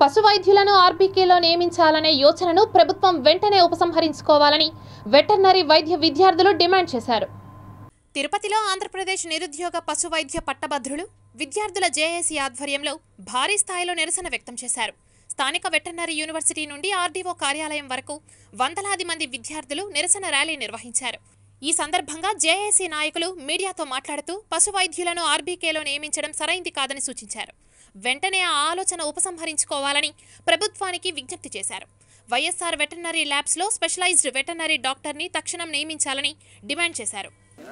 పశు వైద్యులను ఆర్బీకేలో నియమించాలనే యోచనను ప్రభుత్వం వెంటనే ఉపసంహరించుకోవాలని వెటర్నరీ వైద్య విద్యార్థులు డిమాండ్ చేశారు తిరుపతిలో ఆంధ్రప్రదేశ్ నిరుద్యోగ పశు వైద్య పట్టభద్రులు విద్యార్థుల జేఏసీ ఆధ్వర్యంలో భారీ స్థాయిలో నిరసన వ్యక్తం చేశారు స్థానిక వెటర్నరీ యూనివర్సిటీ నుండి ఆర్డీఓ కార్యాలయం వరకు వందలాది మంది విద్యార్థులు నిరసన ర్యాలీ నిర్వహించారు ఈ సందర్భంగా జేఏసీ నాయకులు మీడియాతో మాట్లాడుతూ పశు వైద్యులను ఆర్బీకేలో నియమించడం సరైంది కాదని సూచించారు వెంటనే ఆ ఆలోచన ఉపసంహరించుకోవాలని ప్రభుత్వానికి విజ్ఞప్తి చేశారు వైఎస్ఆర్ వెటర్నరీ ల్యాబ్స్లో స్పెషలైజ్డ్ వెటర్నరీ డాక్టర్ని తక్షణం నియమించాలని డిమాండ్ చేశారు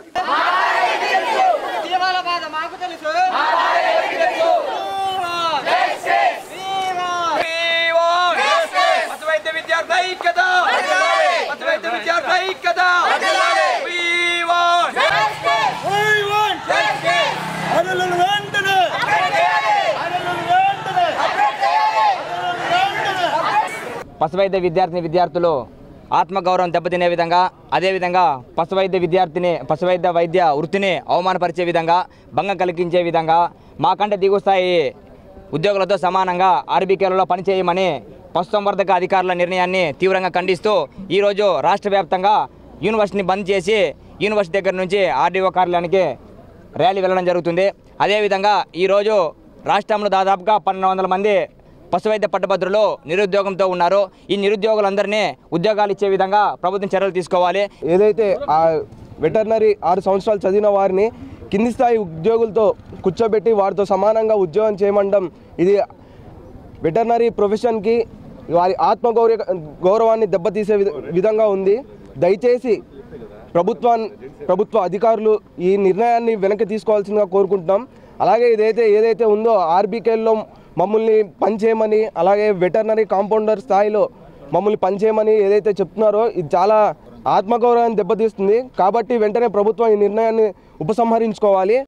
జీవాల బాధ మాకు తెలుసు పశువైద్య విద్యార్థి ఐక్యత పశువైద్య విద్యార్థి ఐక్యత We want అరులను వెంటనే అరులను వెంటనే వెంటనే పశువైద్య విద్యార్థిని విద్యార్థులు ఆత్మగౌరవం దెబ్బతినే విధంగా అదేవిధంగా పశువైద్య విద్యార్థిని పశువైద్య వైద్య వృత్తిని అవమానపరిచే విధంగా భంగం కలిగించే విధంగా మాకంటే దిగువ స్థాయి ఉద్యోగులతో సమానంగా ఆర్బీకేలలో పనిచేయమని పశుసంవర్ధక అధికారుల నిర్ణయాన్ని తీవ్రంగా ఖండిస్తూ ఈరోజు రాష్ట్ర వ్యాప్తంగా యూనివర్సిటీని బంద్ చేసి యూనివర్సిటీ దగ్గర నుంచి ఆర్డీఓ కార్యాలయానికి ర్యాలీ వెళ్ళడం జరుగుతుంది అదేవిధంగా ఈరోజు రాష్ట్రంలో దాదాపుగా పన్నెండు వందల మంది పశువైద్య పట్టభద్రులు నిరుద్యోగంతో ఉన్నారు ఈ నిరుద్యోగులందరినీ ఉద్యోగాలు ఇచ్చే విధంగా ప్రభుత్వం చర్యలు తీసుకోవాలి ఏదైతే ఆ వెటర్నరీ ఆరు సంవత్సరాలు చదివిన వారిని కింది స్థాయి ఉద్యోగులతో కూర్చోబెట్టి వారితో సమానంగా ఉద్యోగం చేయమండం ఇది వెటర్నరీ ప్రొఫెషన్కి వారి ఆత్మగౌరవ గౌరవాన్ని దెబ్బతీసే విధ- విధంగా ఉంది దయచేసి ప్రభుత్వాన్ని ప్రభుత్వ అధికారులు ఈ నిర్ణయాన్ని వెనక్కి తీసుకోవాల్సిందిగా కోరుకుంటున్నాం అలాగే ఇదైతే ఏదైతే ఉందో ఆర్బీకేల్లో మమ్మల్ని పనిచేయమని అలాగే వెటర్నరీ కాంపౌండర్ స్థాయిలో మమ్మల్ని పనిచేయమని ఏదైతే చెప్తున్నారో ఇది చాలా ఆత్మగౌరవాన్ని దెబ్బతీస్తుంది కాబట్టి వెంటనే ప్రభుత్వం ఈ నిర్ణయాన్ని ఉపసంహరించుకోవాలి